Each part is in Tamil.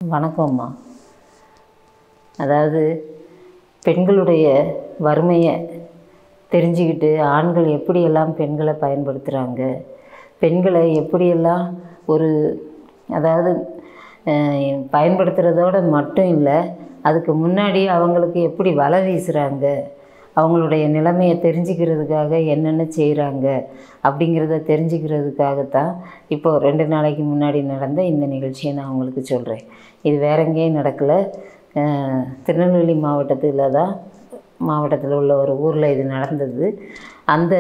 வணக்கம்மா அதாவது பெண்களுடைய வறுமையை தெரிஞ்சுக்கிட்டு ஆண்கள் எப்படியெல்லாம் பெண்களை பயன்படுத்துகிறாங்க பெண்களை எப்படியெல்லாம் ஒரு அதாவது அஹ், பயன்படுத்துகிறதோட மட்டும் இல்லை அதுக்கு முன்னாடி அவங்களுக்கு எப்படி வலை வீசுகிறாங்க அவங்களுடைய நிலைமையை தெரிஞ்சுக்கிறதுக்காக என்னென்ன செய்கிறாங்க அப்படிங்கிறத தெரிஞ்சுக்கிறதுக்காகத்தான் இப்போ ரெண்டு நாளைக்கு முன்னாடி நடந்த இந்த நிகழ்ச்சியை நான் உங்களுக்கு சொல்கிறேன் இது வேற எங்கேயும் நடக்கலை அஹ், திருநெல்வேலி மாவட்டத்தில் தான் மாவட்டத்தில் உள்ள ஒரு ஊரில் இது நடந்தது அந்த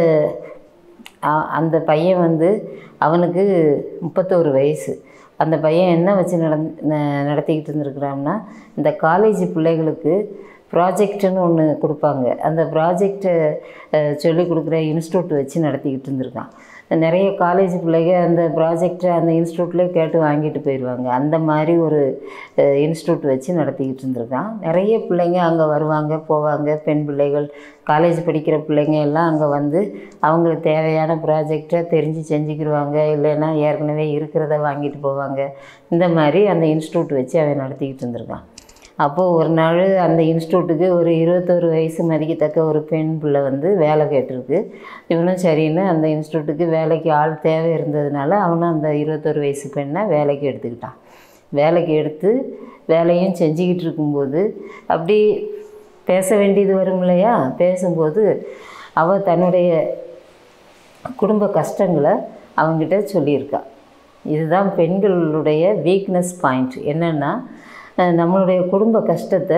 அ- அந்த பையன் வந்து அவனுக்கு முப்பத்தோரு வயசு அந்த பையன் என்ன வச்சு நடந் ந- நடத்திக்கிட்டு இருந்திருக்கிறான்னா இந்த காலேஜ் பிள்ளைகளுக்கு ப்ராஜெக்ட்டுன்னு ஒன்று கொடுப்பாங்க அந்த ப்ராஜெக்டை சொல்லி கொடுக்குற இன்ஸ்டியூட் வச்சு நடத்திக்கிட்டு இருந்திருக்கான் நிறைய காலேஜ் பிள்ளைங்க அந்த ப்ராஜெக்டை அந்த இன்ஸ்டியூட்லேயே கேட்டு வாங்கிட்டு போயிடுவாங்க அந்த மாதிரி ஒரு இன்ஸ்டியூட் வச்சு நடத்திக்கிட்டு இருந்திருக்கான் நிறைய பிள்ளைங்க அங்கே வருவாங்க போவாங்க பெண் பிள்ளைகள் காலேஜ் படிக்கிற பிள்ளைங்க எல்லாம் அங்கே வந்து அவங்களுக்கு தேவையான ப்ராஜெக்டை தெரிஞ்சு செஞ்சுக்கிடுவாங்க இல்லைன்னா ஏற்கனவே இருக்கிறத வாங்கிட்டு போவாங்க இந்த மாதிரி அந்த இன்ஸ்டியூட் வச்சு அவன் நடத்திக்கிட்டு இருந்திருக்கான் அப்போது ஒரு நாள் அந்த இன்ஸ்டியூட்டுக்கு ஒரு இருபத்தோரு வயசு மதிக்கத்தக்க ஒரு பெண் பிள்ளை வந்து வேலை கேட்டிருக்கு இவனும் சரின்னு அந்த இன்ஸ்டியூட்டுக்கு வேலைக்கு ஆள் தேவை இருந்ததுனால அவனும் அந்த இருபத்தோரு வயசு பெண்ணை வேலைக்கு எடுத்துக்கிட்டான் வேலைக்கு எடுத்து வேலையும் செஞ்சுக்கிட்டு இருக்கும்போது அப்படி பேச வேண்டியது வரும் இல்லையா பேசும்போது அவள் தன்னுடைய குடும்ப கஷ்டங்களை அவங்கிட்ட சொல்லியிருக்கா இதுதான் பெண்களுடைய வீக்னஸ் பாயிண்ட் என்னென்னா அஹ், நம்மளுடைய குடும்ப கஷ்டத்தை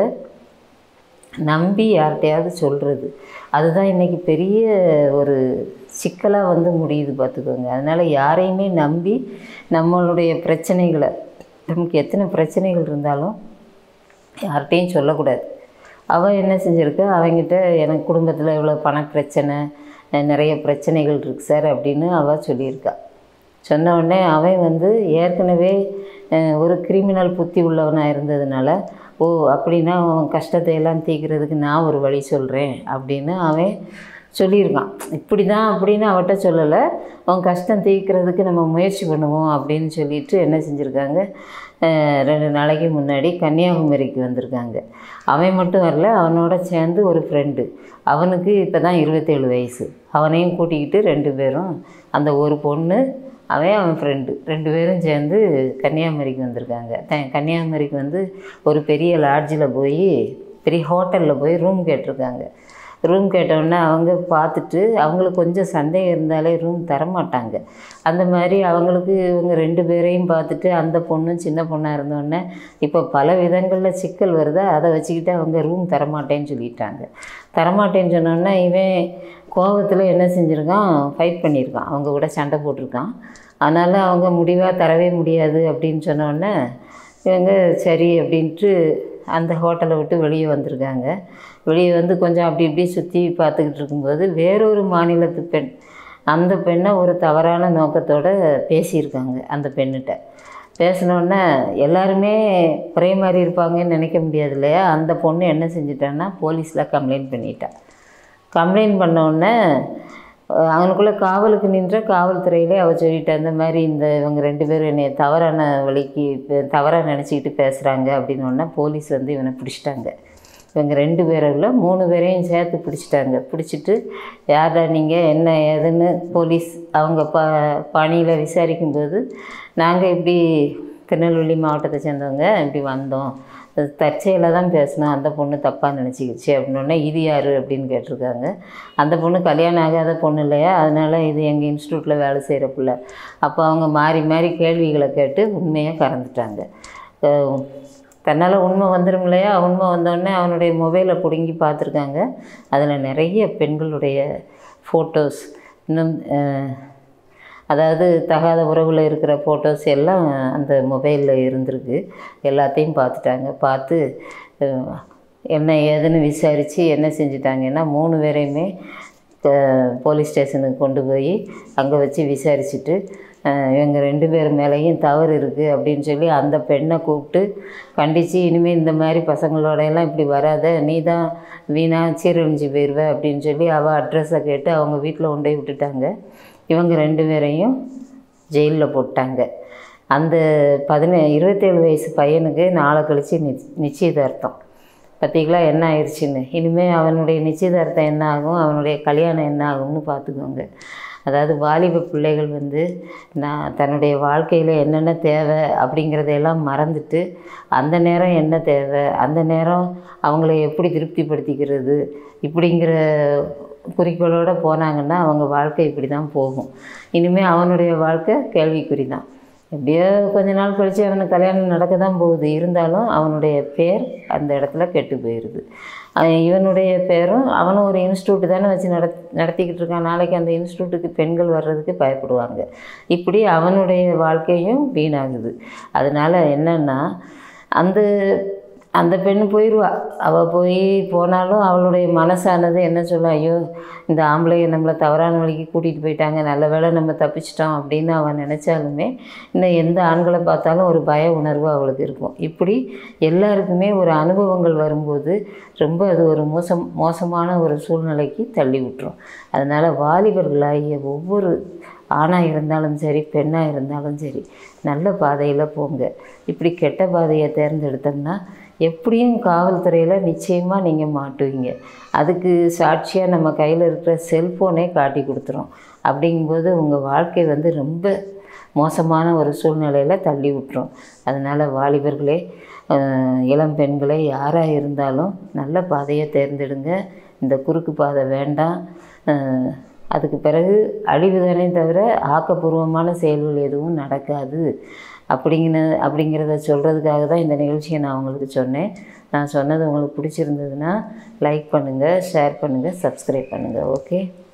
நம்பி யார்கிட்டையாவது சொல்கிறது அதுதான் இன்றைக்கி பெரிய ஒரு சிக்கலாக வந்து முடியுது பார்த்துக்கோங்க அதனால் யாரையுமே நம்பி நம்மளுடைய பிரச்சனைகளை நமக்கு எத்தனை பிரச்சனைகள் இருந்தாலும் யார்கிட்டையும் சொல்லக்கூடாது அவள் என்ன செஞ்சுருக்கா அவங்கிட்ட எனக்கு குடும்பத்தில் இவ்வளோ பண பிரச்சனை அஹ் நிறைய பிரச்சனைகள் இருக்குது சார் அப்படின்னு அவள் சொல்லியிருக்கா சொன்ன உடனே அவன் வந்து ஏற்கனவே அஹ், ஒரு கிரிமினல் புத்தி உள்ளவனாக இருந்ததுனால ஓ அப்படின்னா அவன் கஷ்டத்தை எல்லாம் தீர்க்கிறதுக்கு நான் ஒரு வழி சொல்கிறேன் அப்படின்னு அவன் சொல்லியிருக்கான் இப்படி தான் அப்படின்னு அவட்ட சொல்லலை அவன் கஷ்டம் தீர்க்கிறதுக்கு நம்ம முயற்சி பண்ணுவோம் அப்படின்னு சொல்லிட்டு என்ன செஞ்சுருக்காங்க அஹ், ரெண்டு நாளைக்கு முன்னாடி கன்னியாகுமரிக்கு வந்திருக்காங்க அவன் மட்டும் வரல அவனோட சேர்ந்து ஒரு ஃப்ரெண்டு அவனுக்கு இப்போ தான் இருபத்தேழு வயசு அவனையும் கூட்டிக்கிட்டு ரெண்டு பேரும் அந்த ஒரு பொண்ணு அவன் அவன் ஃப்ரெண்டு ரெண்டு பேரும் சேர்ந்து கன்னியாகுமரிக்கு வந்திருக்காங்க த- கன்னியாகுமரிக்கு வந்து ஒரு பெரிய லாட்ஜில் போய் பெரிய ஹோட்டலில் போய் ரூம் கேட்டிருக்காங்க ரூம் கேட்டவுடனே அவங்க பார்த்துட்டு அவங்களுக்கு கொஞ்சம் சந்தேகம் இருந்தாலே ரூம் தரமாட்டாங்க அந்த மாதிரி அவங்களுக்கு இவங்க ரெண்டு பேரையும் பார்த்துட்டு அந்த பொண்ணும் சின்ன பொண்ணாக இருந்தோடனே இப்போ பல விதங்களில் சிக்கல் வருதா அதை வச்சுக்கிட்டு அவங்க ரூம் தரமாட்டேன்னு சொல்லிட்டாங்க தரமாட்டேன்னு சொன்னோன்னே இவன் கோவத்தில் என்ன செஞ்சுருக்கான் ஃபைட் பண்ணியிருக்கான் அவங்க கூட சண்டை போட்டிருக்கான் அதனால் அவங்க முடிவாக தரவே முடியாது அப்படின்னு சொன்னோடனே இவங்க சரி அப்படின்ட்டு அந்த ஹோட்டலை விட்டு வெளியே வந்திருக்காங்க வெளியே வந்து கொஞ்சம் அப்படி இப்படி சுற்றி பார்த்துக்கிட்டு இருக்கும்போது வேறொரு மாநிலத்து பெண் அந்த பெண்ணை ஒரு தவறான நோக்கத்தோடு பேசியிருக்காங்க அந்த பெண்ணிட்ட பேசினோடனே எல்லாருமே ஒரே மாதிரி இருப்பாங்கன்னு நினைக்க முடியாது இல்லையா அந்த பொண்ணு என்ன செஞ்சிட்டான்னா போலீஸில் கம்ப்ளைண்ட் பண்ணிட்டா கம்ப்ளைண்ட் பண்ணோடனே அவனுக்குள்ளே காவலுக்கு நின்ற காவல்துறையிலே அவள் சொல்லிட்டா இந்த மாதிரி இந்த இவங்க ரெண்டு பேரும் என்னை தவறான வழிக்கு தவறாக நினச்சிக்கிட்டு பேசுகிறாங்க அப்படின்னோடனே போலீஸ் வந்து இவனை பிடிச்சிட்டாங்க இவங்க ரெண்டு பேரும் இல்லை மூணு பேரையும் சேர்த்து பிடிச்சிட்டாங்க பிடிச்சிட்டு யாரா நீங்கள் என்ன ஏதுன்னு போலீஸ் அவங்க ப பணியில் விசாரிக்கும்போது நாங்கள் இப்படி திருநெல்வேலி மாவட்டத்தை சேர்ந்தவங்க இப்படி வந்தோம் அது தற்செயலாக தான் பேசினோம் அந்த பொண்ணு தப்பாக நினச்சிக்கிச்சு அப்படின்னோடனே இது யார் அப்படின்னு கேட்டிருக்காங்க அந்த பொண்ணு கல்யாணம் ஆகாத பொண்ணு இல்லையா அதனால் இது எங்கள் இன்ஸ்டியூட்டில் வேலை செய்கிற பிள்ளை அப்போ அவங்க மாறி மாறி கேள்விகளை கேட்டு உண்மையாக கறந்துட்டாங்க அஹ் தன்னால் உண்மை வந்துடும் இல்லையா உண்மை வந்தோடனே அவனுடைய மொபைலை பிடுங்கி பார்த்துருக்காங்க அதில் நிறைய பெண்களுடைய ஃபோட்டோஸ் இன்னும் அஹ், அதாவது தகாத உறவில் இருக்கிற ஃபோட்டோஸ் எல்லாம் அந்த மொபைலில் இருந்திருக்கு எல்லாத்தையும் பார்த்துட்டாங்க பார்த்து அஹ், என்ன ஏதுன்னு விசாரித்து என்ன செஞ்சிட்டாங்கன்னா மூணு பேரையுமே அஹ், போலீஸ் ஸ்டேஷனுக்கு கொண்டு போய் அங்கே வச்சு விசாரிச்சுட்டு அஹ், இவங்க ரெண்டு பேர் மேலேயும் தவறு இருக்குது அப்படின்னு சொல்லி அந்த பெண்ணை கூப்பிட்டு கண்டித்து இனிமேல் இந்த மாதிரி பசங்களோட எல்லாம் இப்படி வராத நீ தான் வீணாக சீரழிஞ்சு போயிடுவ அப்படின்னு சொல்லி அவள் அட்ரஸை கேட்டு அவங்க வீட்டில் கொண்டு போய் விட்டுட்டாங்க இவங்க ரெண்டு பேரையும் ஜெயிலில் போட்டாங்க அந்த பதினே இருபத்தேழு வயசு பையனுக்கு நாளை கழித்து நி நிச்சயதார்த்தம் பார்த்தீங்களா என்ன ஆயிடுச்சுன்னு இனிமேல் அவனுடைய நிச்சயதார்த்தம் என்ன ஆகும் அவனுடைய கல்யாணம் என்ன ஆகும்னு பார்த்துக்கோங்க அதாவது வாலிப பிள்ளைகள் வந்து நான் தன்னுடைய வாழ்க்கையில் என்னென்ன தேவை அப்படிங்கிறதையெல்லாம் மறந்துட்டு அந்த நேரம் என்ன தேவை அந்த நேரம் அவங்கள எப்படி திருப்திப்படுத்திக்கிறது இப்படிங்கிற குறிக்கோளோடு போனாங்கன்னா அவங்க வாழ்க்கை இப்படி தான் போகும் இனிமேல் அவனுடைய வாழ்க்கை கேள்விக்குறி தான் எப்படியோ கொஞ்ச நாள் கழித்து அவனுக்கு கல்யாணம் நடக்க தான் போகுது இருந்தாலும் அவனுடைய பேர் அந்த இடத்துல கெட்டு போயிடுது அவன் இவனுடைய பேரும் அவனும் ஒரு இன்ஸ்டியூட் தானே வச்சு நட நடத்திக்கிட்டு இருக்கான் நாளைக்கு அந்த இன்ஸ்டியூட்டுக்கு பெண்கள் வர்றதுக்கு பயப்படுவாங்க இப்படி அவனுடைய வாழ்க்கையும் வீணாகுது அதனால் என்னென்னா அந்த அந்த பெண்ணு போயிடுவா அவள் போய் போனாலும் அவளுடைய மனசானது என்ன சொல்லும் ஐயோ இந்த ஆம்பளைங்க நம்மளை தவறான வழிக்கு கூட்டிகிட்டு போயிட்டாங்க நல்ல வேளை நம்ம தப்பிச்சிட்டோம் அப்படின்னு அவன் நினச்சாலுமே இன்னும் எந்த ஆண்களை பார்த்தாலும் ஒரு பய உணர்வு அவளுக்கு இருக்கும் இப்படி எல்லாருக்குமே ஒரு அனுபவங்கள் வரும்போது ரொம்ப அது ஒரு மோசம் மோசமான ஒரு சூழ்நிலைக்கு தள்ளி விட்டுரும் அதனால் வாலிபர்களாகிய ஒவ்வொரு ஆணாக இருந்தாலும் சரி பெண்ணாக இருந்தாலும் சரி நல்ல பாதையில் போங்க இப்படி கெட்ட பாதையை தேர்ந்தெடுத்தோம்னா எப்படியும் காவல்துறையில் நிச்சயமாக நீங்கள் மாட்டுவீங்க அதுக்கு சாட்சியாக நம்ம கையில் இருக்கிற செல்ஃபோனே காட்டி கொடுத்துரும் அப்படிங்கும்போது உங்கள் வாழ்க்கை வந்து ரொம்ப மோசமான ஒரு சூழ்நிலையில் தள்ளி விட்டுரும் அதனால் வாலிபர்களே அஹ், இளம் பெண்களே யாராக இருந்தாலும் நல்ல பாதையை தேர்ந்தெடுங்க இந்த குறுக்கு பாதை வேண்டாம் அஹ், அதுக்கு பிறகு அழிவு தானே தவிர ஆக்கப்பூர்வமான செயல்கள் எதுவும் நடக்காது அப்படிங்கிற அப்படிங்கிறத சொல்கிறதுக்காக தான் இந்த நிகழ்ச்சியை நான் உங்களுக்கு சொன்னேன் நான் சொன்னது உங்களுக்கு பிடிச்சிருந்ததுன்னா லைக் பண்ணுங்கள் ஷேர் பண்ணுங்கள் சப்ஸ்கிரைப் பண்ணுங்கள் ஓகே